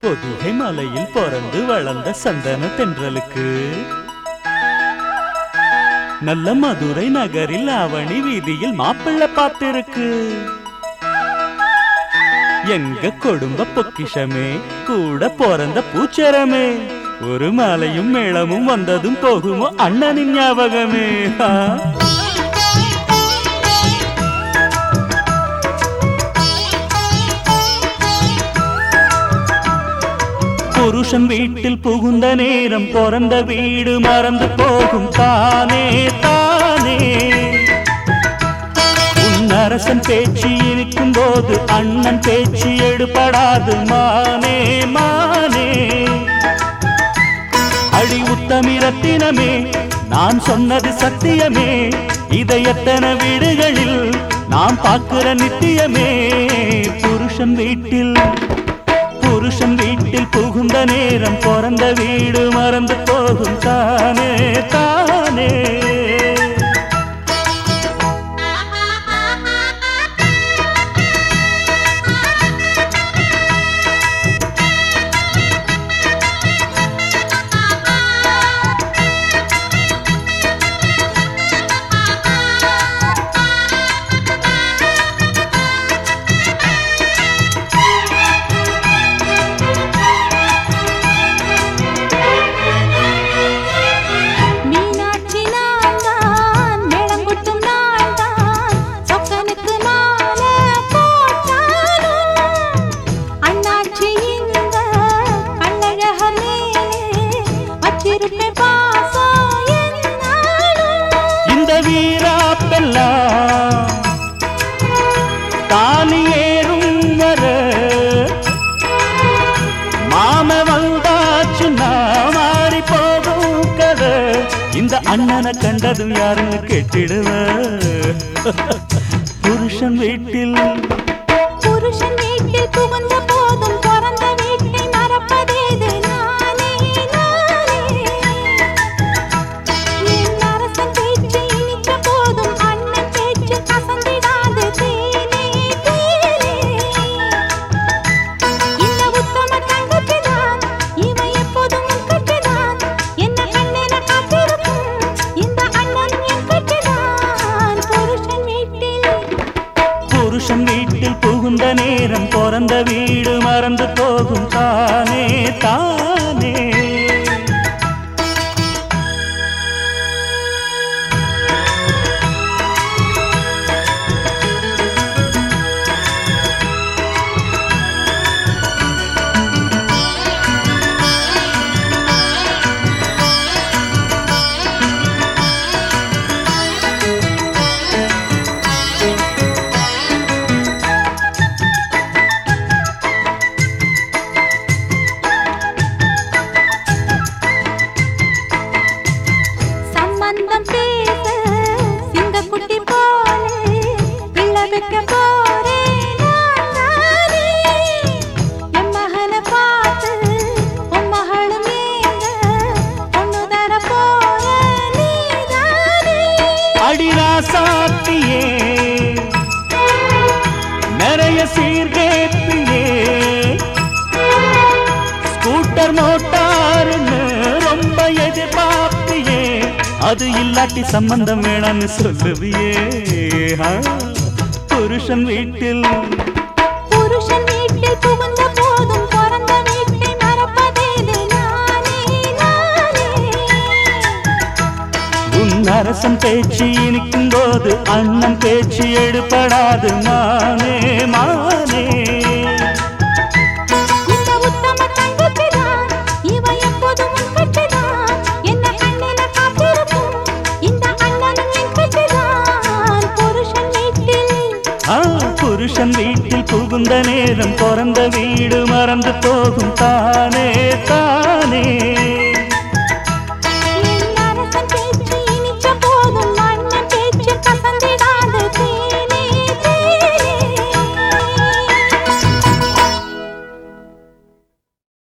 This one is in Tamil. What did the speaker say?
பொதிகை மலையில் பிறந்து வளர்ந்த சந்தன தென்றலுக்கு நல்ல மதுரை நகரில் அவனி வீதியில் மாப்பிள்ளை பார்த்திருக்கு எங்க குடும்ப பொக்கிஷமே கூட பிறந்த பூச்சரமே ஒரு மாலையும் மேளமும் வந்ததும் போகுமோ அண்ணனின் ஞாபகமே ஆ. புருஷன் வீட்டில் புகுந்த நேரம் பிறந்த வீடு மறந்து போகும் தானே தானே உன் அரசன் பேச்சு இருக்கும் போது அண்ணன் பேச்சு எடுபடாது மானே மானே அடி உத்தமி ரத்தினமே நான் சொன்னது சத்தியமே இதை எத்தனை வீடுகளில் நாம் பார்க்கிற நித்தியமே புருஷன் வீட்டில் புருஷன் வீட்டில் புகுந்த நேரம் பிறந்த வீடு மறந்து போகும் தானே தானே மீனாட்சி நான்தான் மேளங்குட்டும் நான்தான் சொக்கனுக்கு மாலை போட்டாலும் அண்ணாச்சி இந்த கண்ணழகர் மேலே வச்சிருப்பேன் பாசம் என்னாலும் இந்த வீராப்பெல்லாம் தாலி ஏறும் வர மாம வந்தாச்சுன்னா மாறி போகும் கதை இந்த அண்ணனை கண்டதும் யாருன்னு கேட்டிடுவ புருஷன் வீட்டில் புருஷன் வீட்டில் புகுந்த போதும் பிறந்த வீட்டை மறப்பதேது நானே நானே என் அரசன் பேச்சு இனித்த போதும் அண்ணன் பேச்சு கசந்திடாது தேனே தேனே இந்த உத்தம தங்கச்சிதான் இவன் எப்போதும் உன் கட்டிதான் என்ன கண்ணென காத்திருக்கும் இந்த அண்ணன் என் கட்டிதான் புருஷன் வீட்டில் புருஷன் வீட்டில் புகுந்த நேரம் பிறந்த வீடு மறந்து போகும் தானே தானே சம்பந்தம் பேச சிங்கக்குட்டி போலே பிள்ளை வைக்க போறேன் நான் நானே. என் மகனை பார்த்து உன் மகளும் ஏங்க பொண்ணு தர போற நீதானே. அடிராசாத்தியே நிறைய சீர்கேப்பியே ஸ்கூட்டர் மோட்டார்னு ரொம்ப எதிர்பார்ப்பியே அது இல்லாட்டி சம்பந்தம் வேணான்னு சொல்லுவியே ஆ, புருஷன் வீட்டில் புருஷன் வீட்டில் புகுந்த போதும் பிறந்த வீட்டை மறப்பதேது நானே நானே உன் அரசன் பேச்சு இனிக்கும் போது அண்ணன் பேச்சு எடுபடாது மானே மானே இந்த உத்தம தங்கச்சிதான் இவ எப்போதும் உன் கட்டிதான் என்ன கண்ணில காத்திருக்கும் இந்த அண்ணனும் என் கட்டிதான் புருஷன் வீட்டில் ஆ புருஷன் வீட்டில் புகுந்த நேரம் பிறந்த வீடு மறந்து போகும் தானே தானே